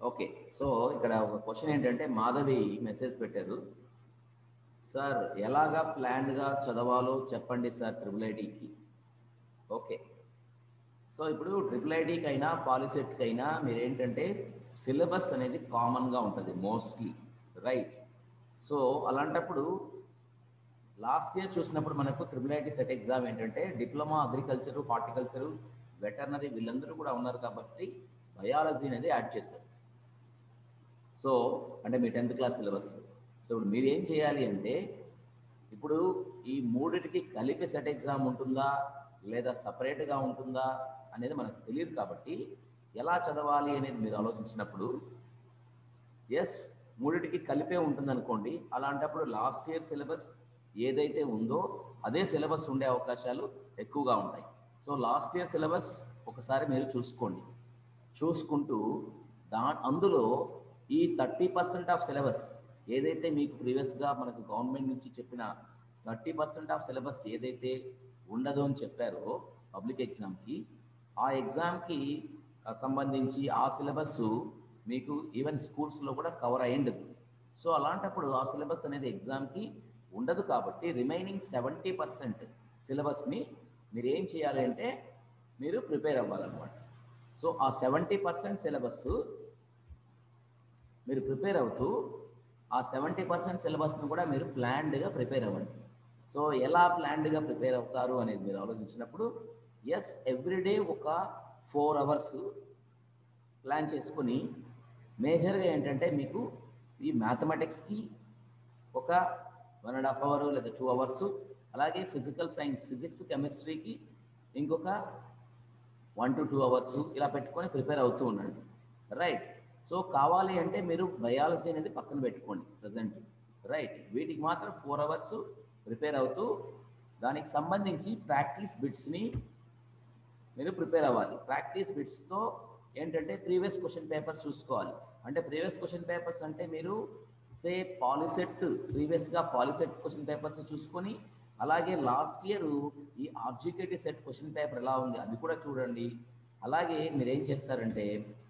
okay so ఇక్కడ ఒక question ఏంటంటే మాధవి మెసేజ్ పెట్టారు సార్ ఎలాగా ప్లాన్గా చదవాలో చెప్పండి సార్ ట్రిపుల్ ఐటీకి ఓకే సో ఇప్పుడు ట్రిపుల్ ఐటీకి అయినా పాలిసెట్కి అయినా మీరు ఏంటంటే సిలబస్ అనేది కామన్గా ఉంటుంది మోస్ట్లీ రైట్ సో అలాంటప్పుడు లాస్ట్ ఇయర్ చూసినప్పుడు మనకు త్రిబుల్ ఐటీ సెట్ ఎగ్జామ్ ఏంటంటే డిప్లొమా అగ్రికల్చర్ హార్టికల్చర్ వెటర్నరీ వీళ్ళందరూ కూడా ఉన్నారు కాబట్టి బయాలజీ అనేది యాడ్ చేశారు సో అంటే మీ టెన్త్ క్లాస్ సిలబస్ సో ఇప్పుడు మీరు ఏం చేయాలి అంటే ఇప్పుడు ఈ మూడిటికి కలిపి సెట్ ఎగ్జామ్ ఉంటుందా లేదా సపరేట్గా ఉంటుందా అనేది మనకు తెలియదు కాబట్టి ఎలా చదవాలి అనేది మీరు ఆలోచించినప్పుడు ఎస్ మూడిటికి కలిపే ఉంటుంది అనుకోండి అలాంటప్పుడు లాస్ట్ ఇయర్ సిలబస్ ఏదైతే ఉందో అదే సిలబస్ ఉండే అవకాశాలు ఎక్కువగా ఉంటాయి సో లాస్ట్ ఇయర్ సిలబస్ ఒకసారి మీరు చూసుకోండి చూసుకుంటూ దా అందులో ఈ థర్టీ పర్సెంట్ ఆఫ్ సిలబస్ ఏదైతే మీకు ప్రీవియస్గా మనకు గవర్నమెంట్ నుంచి చెప్పిన థర్టీ పర్సెంట్ ఆఫ్ సిలబస్ ఏదైతే ఉండదు అని చెప్పారో పబ్లిక్ ఎగ్జామ్కి ఆ ఎగ్జామ్కి సంబంధించి ఆ సిలబస్ మీకు ఈవెన్ స్కూల్స్లో కూడా కవర్ అయ్యిండదు సో అలాంటప్పుడు ఆ సిలబస్ అనేది ఎగ్జామ్కి ఉండదు కాబట్టి రిమైనింగ్ సెవెంటీ పర్సెంట్ సిలబస్ని మీరు ఏం చేయాలి అంటే మీరు ప్రిపేర్ అవ్వాలన్నమాట సో ఆ సెవెంటీ పర్సెంట్ సిలబస్ మీరు ప్రిపేర్ అవుతూ ఆ సెవెంటీ పర్సెంట్ సిలబస్ను కూడా మీరు ప్లాన్డ్గా ప్రిపేర్ అవ్వండి సో ఎలా ప్లాన్డ్గా ప్రిపేర్ అవుతారు అనేది మీరు ఆలోచించినప్పుడు ఎస్ ఎవ్రీడే ఒక ఫోర్ అవర్స్ ప్లాన్ చేసుకుని మేజర్గా ఏంటంటే మీకు ఈ మ్యాథమెటిక్స్కి ఒక వన్ అండ్ హాఫ్ అవర్ లేదా టూ అవర్స్ అలాగే ఫిజికల్ సైన్స్ ఫిజిక్స్ కెమిస్ట్రీకి ఇంకొక వన్ టు టూ అవర్స్ ఇలా పెట్టుకొని ప్రిపేర్ అవుతూ ఉండండి రైట్ సో కావాలి అంటే మీరు బయాలజీ అనేది పక్కన పెట్టుకోండి ప్రజెంట్ రైట్ వీటికి మాత్రం ఫోర్ అవర్స్ ప్రిపేర్ అవుతూ దానికి సంబంధించి ప్రాక్టీస్ బిట్స్ని మీరు ప్రిపేర్ అవ్వాలి ప్రాక్టీస్ బిట్స్తో ఏంటంటే ప్రీవియస్ క్వశ్చన్ పేపర్స్ చూసుకోవాలి అంటే ప్రీవియస్ క్వశ్చన్ పేపర్స్ అంటే మీరు సే పాలిసెట్ ప్రీవియస్గా పాలిసెట్ క్వశ్చన్ పేపర్స్ చూసుకొని అలాగే లాస్ట్ ఇయర్ ఈ ఆబ్జిక్యూటివ్ సెట్ క్వశ్చన్ పేపర్ ఎలా ఉంది అది కూడా చూడండి అలాగే మీరు ఏం చేస్తారంటే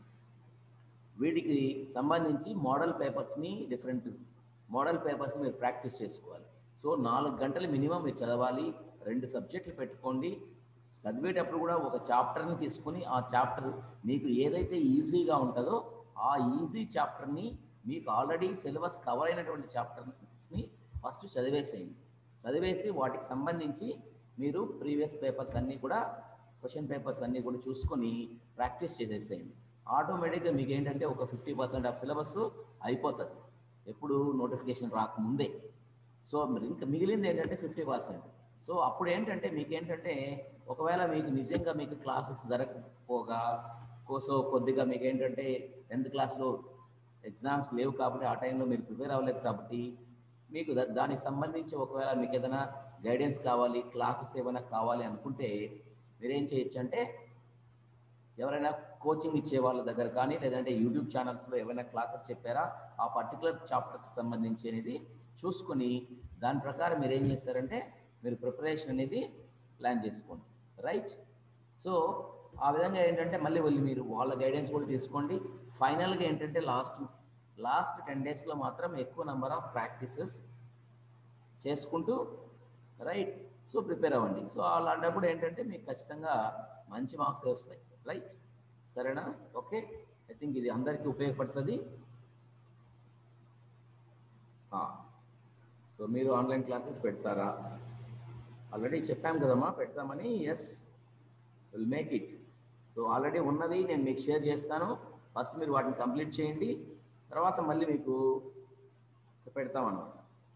వీటికి సంబంధించి మోడల్ పేపర్స్ని డిఫరెంట్ మోడల్ పేపర్స్ని మీరు ప్రాక్టీస్ చేసుకోవాలి సో నాలుగు గంటలు మినిమం మీరు చదవాలి రెండు సబ్జెక్టులు పెట్టుకోండి చదివేటప్పుడు కూడా ఒక చాప్టర్ని తీసుకొని ఆ చాప్టర్ మీకు ఏదైతే ఈజీగా ఉంటుందో ఆ ఈజీ చాప్టర్ని మీకు ఆల్రెడీ సిలబస్ కవర్ అయినటువంటి చాప్టర్స్ని ఫస్ట్ చదివేసేయండి చదివేసి వాటికి సంబంధించి మీరు ప్రీవియస్ పేపర్స్ అన్నీ కూడా క్వశ్చన్ పేపర్స్ అన్నీ కూడా చూసుకొని ప్రాక్టీస్ చేసేసేయండి ఆటోమేటిక్గా మీకు ఏంటంటే ఒక ఫిఫ్టీ పర్సెంట్ ఆఫ్ సిలబస్ అయిపోతుంది ఎప్పుడు నోటిఫికేషన్ రాకముందే సో మరి ఇంకా మిగిలింది ఏంటంటే ఫిఫ్టీ పర్సెంట్ సో అప్పుడు ఏంటంటే మీకు ఏంటంటే ఒకవేళ మీకు నిజంగా మీకు క్లాసెస్ జరగకపోగా కోసో కొద్దిగా మీకు ఏంటంటే టెన్త్ క్లాస్లో ఎగ్జామ్స్ లేవు కాబట్టి ఆ టైంలో మీరు ప్రిపేర్ అవ్వలేదు కాబట్టి మీకు దా- దానికి సంబంధించి ఒకవేళ మీకు ఏదైనా గైడెన్స్ కావాలి క్లాసెస్ ఏమైనా కావాలి అనుకుంటే మీరేం చేయొచ్చు అంటే ఎవరైనా కోచింగ్ ఇచ్చే వాళ్ళ దగ్గర కానీ లేదంటే యూట్యూబ్ ఛానల్స్లో ఏమైనా క్లాసెస్ చెప్పారా ఆ పర్టికులర్ చాప్టర్స్కి సంబంధించి అనేది చూసుకొని దాని ప్రకారం మీరు ఏం చేస్తారంటే మీరు ప్రిపరేషన్ అనేది ప్లాన్ చేసుకోండి రైట్ సో ఆ విధంగా ఏంటంటే మళ్ళీ వెళ్ళి మీరు వాళ్ళ గైడెన్స్ కూడా తీసుకోండి ఫైనల్గా ఏంటంటే లాస్ట్ లాస్ట్ టెన్ డేస్లో మాత్రం ఎక్కువ నెంబర్ ఆఫ్ ప్రాక్టీసెస్ చేసుకుంటూ రైట్ సో ప్రిపేర్ అవ్వండి సో అలాంటప్పుడు ఏంటంటే మీకు ఖచ్చితంగా మంచి మార్క్స్ వస్తాయి రైట్ సరేనా ఓకే ఐ థింక్ ఇది అందరికీ ఉపయోగపడుతుంది సో మీరు ఆన్లైన్ క్లాసెస్ పెడతారా ఆల్రెడీ చెప్పాం కదమ్మా పెడతామని yes will make it so already ఉన్నది నేను మీకు షేర్ చేస్తాను ఫస్ట్ మీరు వాటిని కంప్లీట్ చేయండి తర్వాత మళ్ళీ మీకు పెడతామన్నమాట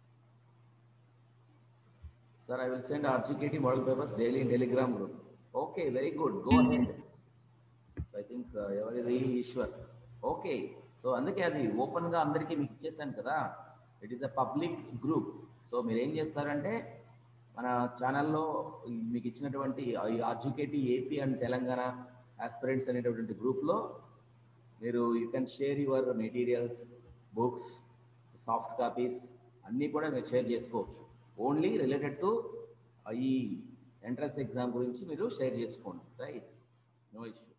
sir I will send RGUKT model papers daily in Telegram group okay very good go ahead I think ఎవరిది ఈశ్వర్ ఓకే సో అందుకే అది ఓపెన్గా అందరికీ మీకు ఇచ్చేసాను కదా it is a public group so మీరు ఏం చేస్తారంటే మన ఛానల్లో మీకు ఇచ్చినటువంటి ఈ RGUKT AP and Telangana aspirants అనేటటువంటి గ్రూప్లో మీరు you can share your materials books soft copies అన్నీ కూడా మీరు షేర్ చేసుకోవచ్చు ఓన్లీ రిలేటెడ్ టు ఈ ఎంట్రన్స్ ఎగ్జామ్ గురించి మీరు షేర్ చేసుకోండి రైట్ నో ఇష్యూ